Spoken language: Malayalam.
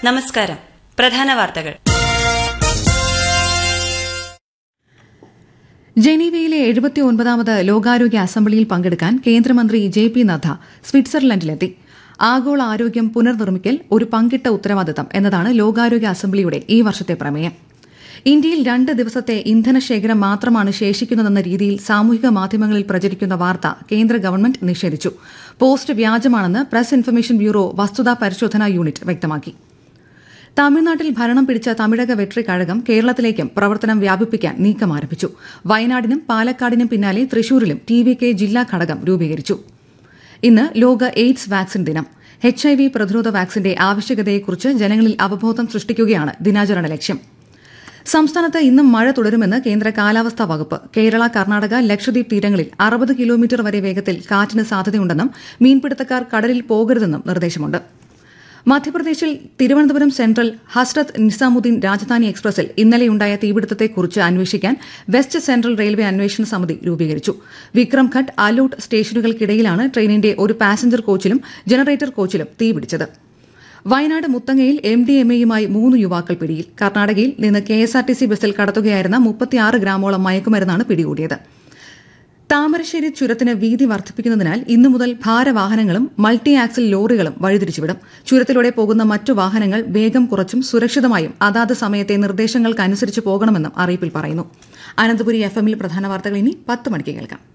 നമസ്കാരം പ്രധാന വാർത്തകൾ ജനീവയിലെ എഴുപത്തിയൊൻപതാമത് ലോകാരോഗ്യ അസംബ്ലിയിൽ പങ്കെടുക്കാൻ കേന്ദ്രമന്ത്രി ജെ പി നദ്ദ സ്വിറ്റ്സർലൻഡിലെത്തി ആഗോള ആരോഗ്യം പുനർനിർമ്മിക്കൽ ഒരു പങ്കിട്ട ഉത്തരവാദിത്തം എന്നതാണ് ലോകാരോഗ്യ അസംബ്ലിയുടെ ഈ വർഷത്തെ പ്രമേയം ഇന്ത്യയിൽ രണ്ട് ദിവസത്തെ ഇന്ധനശേഖരം മാത്രമാണ് ശേഷിക്കുന്നതെന്ന രീതിയിൽ സാമൂഹിക മാധ്യമങ്ങളിൽ പ്രചരിക്കുന്ന വാർത്ത കേന്ദ്ര ഗവൺമെന്റ് നിഷേധിച്ചു പോസ്റ്റ് വ്യാജമാണെന്ന് പ്രസ് ഇൻഫർമേഷൻ ബ്യൂറോ വസ്തുതാ പരിശോധനാ യൂണിറ്റ് വ്യക്തമാക്കി തമിഴ്നാട്ടിൽ ഭരണം പിടിച്ച തമിഴക വെട്രി കഴകം കേരളത്തിലേക്കും പ്രവർത്തനം വ്യാപിപ്പിക്കാൻ നീക്കം ആരംഭിച്ചു വയനാടിനും പാലക്കാടിനും പിന്നാലെ തൃശൂരിലും ടി വി കെ ജില്ലാ ഘടകം രൂപീകരിച്ചു ഇന്ന് ലോക എയ്ഡ്സ് വാക്സിൻ ദിനം എച്ച് ഐ വി പ്രതിരോധ വാക്സിന്റെ ആവശ്യകതയെക്കുറിച്ച് ജനങ്ങളിൽ അവബോധം സൃഷ്ടിക്കുകയാണ് ദിനാചരണ ലക്ഷ്യം സംസ്ഥാനത്ത് ഇന്നും മഴ തുടരുമെന്ന് കേന്ദ്ര കാലാവസ്ഥാ വകുപ്പ് കേരള കർണാടക ലക്ഷദ്വീപ് തീരങ്ങളിൽ അറുപത് കിലോമീറ്റർ വരെ വേഗത്തിൽ കാറ്റിന് സാധ്യതയുണ്ടെന്നും മീൻപിടുത്തക്കാർ കടലിൽ പോകരുതെന്നും നിർദ്ദേശമുണ്ട് മധ്യപ്രദേശിൽ തിരുവനന്തപുരം സെൻട്രൽ ഹസ്രത്ത് നിസാമുദ്ദീൻ രാജധാനി എക്സ്പ്രസിൽ ഇന്നലെയുണ്ടായ തീപിടുത്തത്തെക്കുറിച്ച് അന്വേഷിക്കാൻ വെസ്റ്റ് സെൻട്രൽ റെയിൽവേ അന്വേഷണ സമിതി രൂപീകരിച്ചു വിക്രംഘട്ട് അലൂട്ട് സ്റ്റേഷനുകൾക്കിടയിലാണ് ട്രെയിനിന്റെ ഒരു പാസഞ്ചർ കോച്ചിലും ജനറേറ്റർ കോച്ചിലും തീപിടിച്ചത് വയനാട് മുത്തങ്ങയിൽ എം ഡി എം എയുമായി മൂന്ന് യുവാക്കൾ പിടിയിൽ കർണാടകയിൽ നിന്ന് K S R T C ബസ്സിൽ കടത്തുകയായിരുന്ന മുപ്പത്തിയാറ് ഗ്രാമോളം മയക്കുമരുന്നാണ് പിടികൂടിയത് താമരശ്ശേരി ചുരത്തിന് വീതി വർദ്ധിപ്പിക്കുന്നതിനാൽ ഇന്നു മുതൽ ഭാരവാഹനങ്ങളും മൾട്ടി ആക്സിൽ ലോറികളും വഴിതിരിച്ചുവിടും ചുരത്തിലൂടെ പോകുന്ന മറ്റു വാഹനങ്ങൾ വേഗം കുറച്ചും സുരക്ഷിതമായും അതാത് സമയത്തെ നിർദ്ദേശങ്ങൾക്കനുസരിച്ച് പോകണമെന്നും അറിയിപ്പിൽ പറയുന്നു അനന്തപുരി എഫ് എമ്മിൽ പ്രധാന വാർത്തകൾ ഇനി പത്ത് മണിക്ക് കേൾക്കാം